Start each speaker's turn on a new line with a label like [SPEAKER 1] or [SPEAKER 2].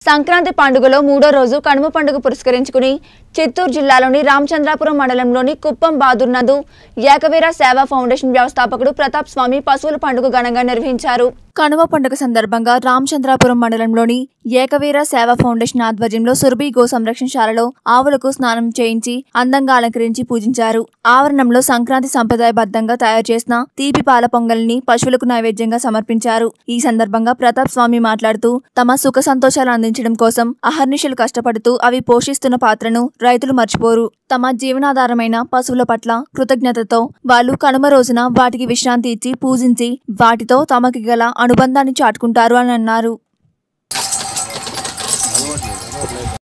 [SPEAKER 1] సంక్రాంతి పండుగలో మూడో రోజు కనుమ పండుగ పురస్కరించుకుని చిత్తూరు జిల్లాలోని రామచంద్రాపురం మండలంలోని కుప్పం బాదూర్ నందు ఏకవీర సేవా ఫౌండేషన్ వ్యవస్థాపకుడు ప్రతాప్ స్వామి పశువుల పండుగ ఘనంగా నిర్వహించారు కనుమ పండుగ సందర్భంగా రామచంద్రాపురం మండలంలోని ఏకవీర సేవా ఫౌండేషన్ ఆధ్వర్యంలో సురభి గో సంరక్షణశాలలో ఆవులకు స్నానం చేయించి అందంగా అలంకరించి పూజించారు ఆవరణంలో సంక్రాంతి సంప్రదాయబద్ధంగా తయారు చేసిన తీపి పాల పొంగల్ని పశువులకు నైవేద్యంగా సమర్పించారు ఈ సందర్భంగా ప్రతాప్ స్వామి మాట్లాడుతూ తమ సుఖ సంతోషాలు అందించడం కోసం అహర్నిశలు కష్టపడుతూ అవి పోషిస్తున్న పాత్రను రైతులు మర్చిపోరు తమ జీవనాధారమైన పశువుల పట్ల కృతజ్ఞతతో వాళ్ళు కనుమ రోజున వాటికి విశ్రాంతి ఇచ్చి పూజించి వాటితో తమకి గల అనుబంధాన్ని చాటుకుంటారు అని అన్నారు